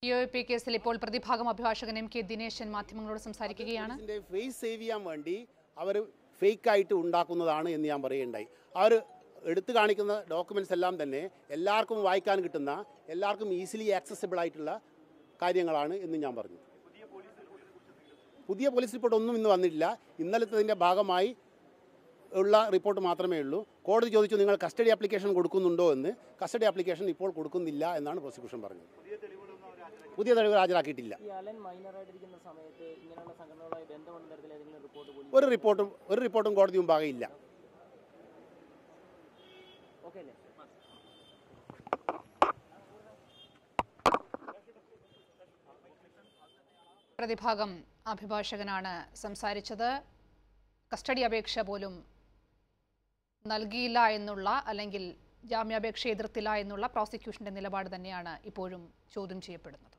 U A P കേസിൽ ഇപ്പോൾ പ്രതിഭാഗം അഭിഭാഷകൻ എം കെ ദിനേശൻ മാധ്യമങ്ങളോട് സംസാരിക്കുകയാണ് പോലീസിന്റെ ഫേസ് സേവ് ചെയ്യാൻ വേണ്ടി അവർ ഫേക്കായിട്ട് ഉണ്ടാക്കുന്നതാണ് എന്ന് ഞാൻ പറയുകയുണ്ടായി അവർ എടുത്തു കാണിക്കുന്ന ഡോക്യുമെന്റ്സ് എല്ലാം തന്നെ എല്ലാവർക്കും വായിക്കാൻ കിട്ടുന്ന എല്ലാവർക്കും ഈസിലി ആക്സസിബിൾ ആയിട്ടുള്ള കാര്യങ്ങളാണ് എന്ന് ഞാൻ പറഞ്ഞു പുതിയ പോലീസ് റിപ്പോർട്ട് ഒന്നും ഇന്ന് വന്നിട്ടില്ല ഇന്നലത്തതിൻ്റെ ഭാഗമായി ഉള്ള റിപ്പോർട്ട് മാത്രമേ ഉള്ളൂ കോടതി ചോദിച്ചു നിങ്ങൾ കസ്റ്റഡി ആപ്ലിക്കേഷൻ കൊടുക്കുന്നുണ്ടോ എന്ന് കസ്റ്റഡി ആപ്ലിക്കേഷൻ ഇപ്പോൾ കൊടുക്കുന്നില്ല എന്നാണ് പ്രോസിക്യൂഷൻ പറഞ്ഞത് പുതിയ തെളിവുകൾ ഹാജരാക്കിയിട്ടില്ല ഈ അലൻ മൈനറായിട്ടിരിക്കുന്ന സമയത്ത് ഇങ്ങനെയുള്ള സംഘടനകളുമായി ബന്ധമുള്ള തരത്തിൽ ഏതെങ്കിലും റിപ്പോർട്ട് പോലീസ് ഒരു റിപ്പോർട്ടും ഒരു റിപ്പോർട്ടും കോടതി മുമ്പാകെ ഇല്ല ഓക്കെ അല്ലേ പ്രതിഭാഗം അഭിഭാഷകനാണ് സംസാരിച്ചത് കസ്റ്റഡി അപേക്ഷ പോലും നൽകിയില്ല എന്നുള്ള അല്ലെങ്കിൽ ജാമ്യാപേക്ഷ എതിർത്തില്ല എന്നുള്ള പ്രോസിക്യൂഷന്റെ നിലപാട് തന്നെയാണ് ഇപ്പോഴും ചോദ്യം ചെയ്യപ്പെടുന്നത്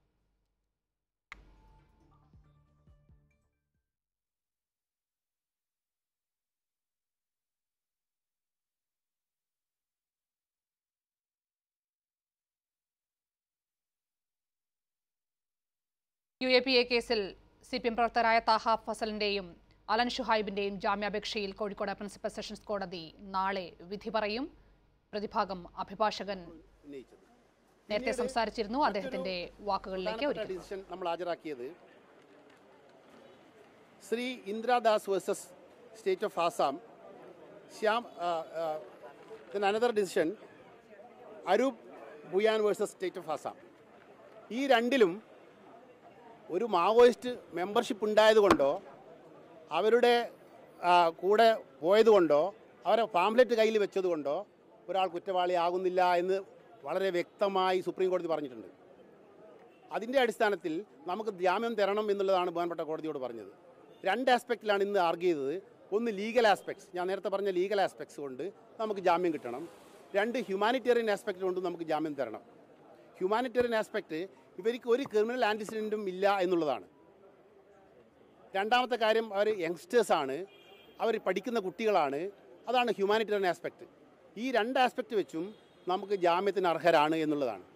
യു എ പി എ കേസിൽ സി പി എം പ്രവർത്തകരായ താഹ ഫസലിന്റെയും അലൻ ഷുഹൈബിന്റെയും ജാമ്യാപേക്ഷയിൽ കോഴിക്കോട് പ്രിൻസിപ്പൽ സെഷൻസ് കോടതി നാളെ വിധി പറയും പ്രതിഭാഗം അഭിഭാഷകൻ ഉന്നയിച്ചത് നേരത്തെ സംസാരിച്ചിരുന്നു അദ്ദേഹത്തിന്റെ വാക്കുകളിലേക്ക് പ്രധാനപ്പെട്ട ഒരിക്കൽ ഡിസിഷൻ നമ്മൾ ഹാജരാക്കിയത് Shri Indira Das versus state of Assam ശ്യാം another decision Arup Bhuyan versus state of Assam ഈ രണ്ടിലും ഒരു മാവോയിസ്റ്റ് മെമ്പർഷിപ്പ് ഉണ്ടായതുകൊണ്ടോ അവരുടെ ആ, കൂടെ പോയതുകൊണ്ടോ അവരെ പാംപ്ലെറ്റ് കയ്യിൽ വെച്ചതുകൊണ്ടോ ഒരാൾ കുറ്റവാളിയാകുന്നില്ല എന്ന് വളരെ വ്യക്തമായി സുപ്രീം കോടതി പറഞ്ഞിട്ടുണ്ട് അതിൻ്റെ അടിസ്ഥാനത്തിൽ നമുക്ക് ജാമ്യം തരണം എന്നുള്ളതാണ് ബഹുമാനപ്പെട്ട കോടതിയോട് പറഞ്ഞത് രണ്ട് ആസ്പെക്റ്റിലാണ് ഇന്ന് ആർഗ്യ ചെയ്തത് ഒന്ന് ലീഗൽ ആസ്പെക്ട്സ് ഞാൻ നേരത്തെ പറഞ്ഞ ലീഗൽ ആസ്പെക്ട്സ് കൊണ്ട് നമുക്ക് ജാമ്യം കിട്ടണം രണ്ട് ഹ്യൂമാനിറ്റേറിയൻ ആസ്പെക്റ്റ് കൊണ്ട് നമുക്ക് ജാമ്യം തരണം ഹ്യൂമാനിറ്റേറിയൻ ആസ്പെക്റ്റ് ഇവർക്ക് ഒരു ക്രിമിനൽ ആൻറ്റിസിഡൻറ്റും ഇല്ല എന്നുള്ളതാണ് രണ്ടാമത്തെ കാര്യം അവർ യങ്സ്റ്റേഴ്സാണ് അവർ പഠിക്കുന്ന കുട്ടികളാണ് അതാണ് ഹ്യൂമാനിറ്റേറിയൻ ആസ്പെക്റ്റ് ഈ രണ്ട് ആസ്പെക്റ്റ് വെച്ചും നമുക്ക് ജാമ്യത്തിന് അർഹരാണ് എന്നുള്ളതാണ്